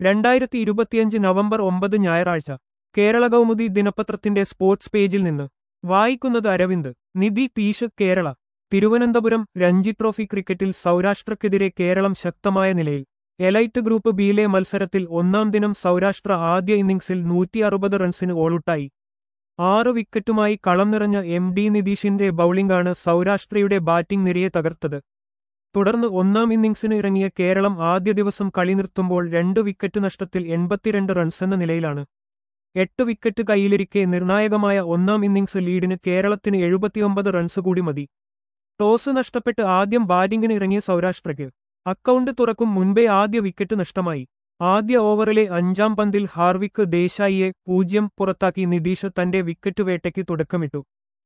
രണ്ടായിരത്തി ഇരുപത്തിയഞ്ച് നവംബർ ഒമ്പത് ഞായറാഴ്ച കേരള കൗമുദി ദിനപത്രത്തിന്റെ സ്പോർട്സ് പേജിൽ നിന്ന് വായിക്കുന്നത് അരവിന്ദ് നിധി പീഷ് കേരള തിരുവനന്തപുരം രഞ്ജി ട്രോഫി ക്രിക്കറ്റിൽ സൗരാഷ്ട്രക്കെതിരെ കേരളം ശക്തമായ നിലയിൽ എലൈറ്റ് ഗ്രൂപ്പ് ബിയിലെ മത്സരത്തിൽ ഒന്നാം ദിനം സൗരാഷ്ട്ര ആദ്യ ഇന്നിംഗ്സിൽ നൂറ്റി അറുപത് റൺസിന് ഓളുട്ടായി ആറ് വിക്കറ്റുമായി കളം നിറഞ്ഞ എം ഡി നിതീഷിന്റെ ബൌളിംഗാണ് സൗരാഷ്ട്രയുടെ ബാറ്റിംഗ് നിരയെ തകർത്തത് തുടർന്ന് ഒന്നാം ഇന്നിംഗ്സിന് ഇറങ്ങിയ കേരളം ആദ്യ ദിവസം കളി നിർത്തുമ്പോൾ രണ്ട് വിക്കറ്റ് നഷ്ടത്തിൽ എൺപത്തിരണ്ട് റൺസെന്ന നിലയിലാണ് എട്ട് വിക്കറ്റ് കൈയിലിരിക്കെ നിർണായകമായ ഒന്നാം ഇന്നിംഗ്സ് ലീഡിന് കേരളത്തിന് എഴുപത്തിയൊമ്പത് റൺസ് കൂടി മതി ടോസ് നഷ്ടപ്പെട്ട് ആദ്യം ബാറ്റിംഗിന് ഇറങ്ങിയ സൗരാഷ്ട്രയ്ക്ക് അക്കൗണ്ട് തുറക്കും മുൻപേ ആദ്യ വിക്കറ്റ് നഷ്ടമായി ആദ്യ ഓവറിലെ അഞ്ചാം പന്തിൽ ഹാർവിക്ക് ദേശായിയെ പൂജ്യം പുറത്താക്കി നിതീഷ് തന്റെ വിക്കറ്റ് വേട്ടയ്ക്ക് തുടക്കമിട്ടു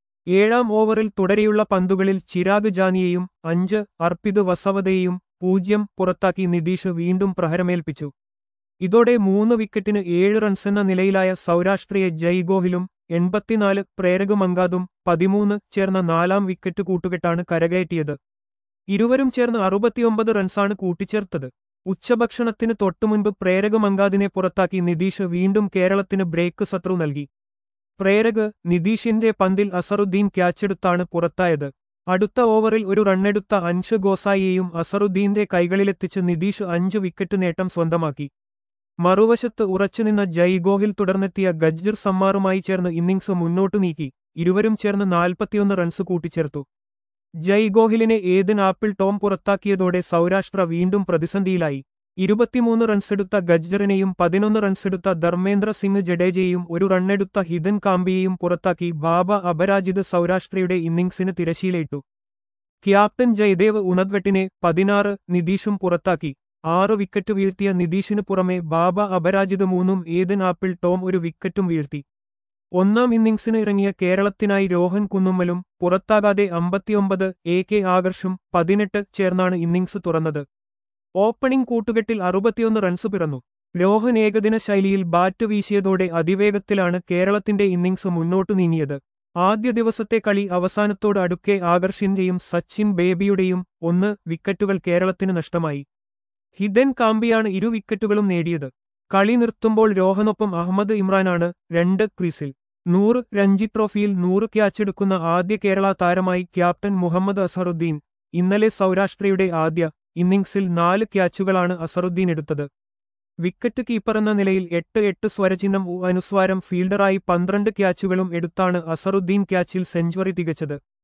ഏഴാം ഓവറിൽ തുടരെയുള്ള പന്തുകളിൽ ചിരാഗ് ജാനിയെയും അഞ്ച് അർപ്പിത് വസവതയെയും പൂജ്യം പുറത്താക്കി നിതീഷ് വീണ്ടും പ്രഹരമേൽപ്പിച്ചു ഇതോടെ മൂന്ന് വിക്കറ്റിന് ഏഴ് റൺസെന്ന നിലയിലായ സൗരാഷ്ട്രയെ ജയ്ഗോഹിലും എൺപത്തിനാല് പ്രേരക് മങ്കാദും പതിമൂന്ന് ചേർന്ന നാലാം വിക്കറ്റ് കൂട്ടുകെട്ടാണ് കരകയറ്റിയത് ഇരുവരും ചേർന്ന് അറുപത്തിയൊമ്പത് റൺസാണ് കൂട്ടിച്ചേർത്തത് ഉച്ചഭക്ഷണത്തിന് തൊട്ടുമുൻപ് പ്രേരക് മങ്കാദിനെ പുറത്താക്കി നിതീഷ് വീണ്ടും കേരളത്തിന് ബ്രേക്ക് സത്രു നൽകി പ്രേരക് നിതീഷിന്റെ പന്തിൽ അസറുദ്ദീൻ ക്യാച്ചെടുത്താണ് പുറത്തായത് അടുത്ത ഓവറിൽ ഒരു റണ്ണെടുത്ത അൻഷ് ഗോസായിയെയും അസറുദ്ദീന്റെ കൈകളിലെത്തിച്ച് നിതീഷ് അഞ്ച് വിക്കറ്റ് നേട്ടം സ്വന്തമാക്കി മറുവശത്ത് ഉറച്ചുനിന്ന ജയ്ഗോഹിൽ തുടർന്നെത്തിയ ഗജ്ജർ സമ്മാറുമായി ചേർന്ന് ഇന്നിംഗ്സ് മുന്നോട്ടു നീക്കി ഇരുവരും ചേർന്ന് നാൽപ്പത്തിയൊന്ന് റൺസ് കൂട്ടിച്ചേർത്തു ജയ്ഗോഹിലിനെ ഏതിൻ ആപ്പിൾ ടോം പുറത്താക്കിയതോടെ സൗരാഷ്ട്ര വീണ്ടും പ്രതിസന്ധിയിലായി ഇരുപത്തിമൂന്ന് റൺസെടുത്ത ഗജ്ജറിനെയും പതിനൊന്ന് റൺസെടുത്ത ധർമ്മേന്ദ്ര സിംഗ് ജഡേജയെയും ഒരു റണ്ണെടുത്ത ഹിതൻ കാംബിയെയും പുറത്താക്കി ബാബ അപരാജിത് സൗരാഷ്ട്രയുടെ ഇന്നിംഗ്സിന് തിരശീലയിട്ടു ക്യാപ്റ്റൻ ജയദേവ് ഉണദ്വെട്ടിനെ പതിനാറ് നിതീഷും പുറത്താക്കി ആറ് വിക്കറ്റ് വീഴ്ത്തിയ നിതീഷിന് പുറമെ ബാബ അപരാജിത് മൂന്നും ഏതൻ ആപ്പിൾ ടോം ഒരു വിക്കറ്റും വീഴ്ത്തി ഒന്നാം ഇന്നിംഗ്സിന് ഇറങ്ങിയ കേരളത്തിനായി രോഹൻ കുന്നുമ്മലും പുറത്താകാതെ അമ്പത്തിയൊമ്പത് എ കെ ആകർഷും പതിനെട്ട് ചേർന്നാണ് ഇന്നിംഗ്സ് തുറന്നത് ഓപ്പണിംഗ് കൂട്ടുകെട്ടിൽ അറുപത്തിയൊന്ന് റൺസ് പിറന്നു രോഹൻ ഏകദിന ശൈലിയിൽ ബാറ്റ് വീശിയതോടെ അതിവേഗത്തിലാണ് കേരളത്തിന്റെ ഇന്നിംഗ്സ് മുന്നോട്ടു നീങ്ങിയത് ആദ്യ ദിവസത്തെ കളി അവസാനത്തോട് അടുക്കെ ആകർഷിന്റെയും സച്ചിൻ ബേബിയുടെയും ഒന്ന് വിക്കറ്റുകൾ കേരളത്തിന് നഷ്ടമായി ഹിദൻ കാംബിയാണ് ഇരു വിക്കറ്റുകളും നേടിയത് കളി നിർത്തുമ്പോൾ രോഹനൊപ്പം അഹമ്മദ് ഇമ്രാനാണ് രണ്ട് ക്രീസിൽ നൂറ് രഞ്ജി ട്രോഫിയിൽ നൂറ് ക്യാച്ചെടുക്കുന്ന ആദ്യ കേരള താരമായി ക്യാപ്റ്റൻ മുഹമ്മദ് അസറുദ്ദീൻ ഇന്നലെ സൗരാഷ്ട്രയുടെ ആദ്യ ഇന്നിംഗ്സിൽ നാല് ക്യാച്ചുകളാണ് അസറുദ്ദീൻ എടുത്തത് വിക്കറ്റ് കീപ്പർ എന്ന നിലയിൽ എട്ട് എട്ട് സ്വരചിഹ്നം അനുസ്വാരം ഫീൽഡറായി പന്ത്രണ്ട് ക്യാച്ചുകളും എടുത്താണ് അസറുദ്ദീൻ ക്യാച്ചിൽ സെഞ്ചുറി തികച്ചത്